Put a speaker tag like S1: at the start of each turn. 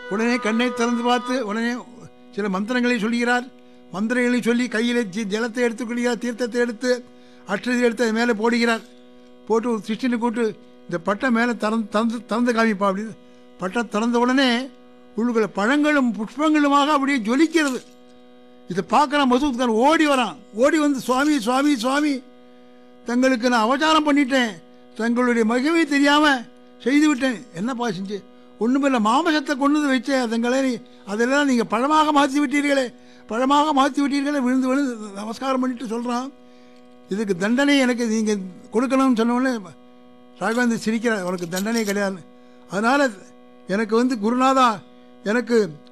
S1: உடனே கண்ணை திறந்து பார்த்து உடனே சில மந்திரங்களை சொல்கிறார் மந்திரங்களை சொல்லி கையில் ஜி- ஜலத்தை எடுத்துக்கொள்கிறார் தீர்த்தத்தை எடுத்து அற்றதை எடுத்து அது மேலே போடுகிறார் போட்டு ஒரு சிஷ்டனை கூட்டு இந்த பட்டை மேலே திறந்து திறந்து திறந்து காமிப்பா அப்படின்னு பட்டை திறந்த உடனே உள்ளுக்குள்ள பழங்களும் புஷ்பங்களுமாக அப்படியே ஜொலிக்கிறது இதை பார்க்குற மசூத்கார் ஓடி வரான் ஓடி வந்து சுவாமி சுவாமி சுவாமி தங்களுக்கு நான் அவதாரம் பண்ணிட்டேன் தங்களுடைய மகிமை தெரியாமல் செய்து விட்டேன் என்னப்பா செஞ்சு ஒன்றுமில்ல மாமசத்தை கொண்டு வந்து வச்சேன் தங்களை நீ- அதெல்லாம் நீங்கள் பழமாக மாற்றி விட்டீர்களே பழமாக மாற்றி விட்டீர்களே விழுந்து விழுந்து நமஸ்காரம் பண்ணிட்டு சொல்கிறான் இதுக்கு தண்டனை எனக்கு நீங்கள் கொடுக்கணும்னு சொன்ன உடனே ராகவேந்தர் சிரிக்கிறார் உனக்கு தண்டனை கிடையாது அதனால் எனக்கு வந்து குருநாதா எனக்கு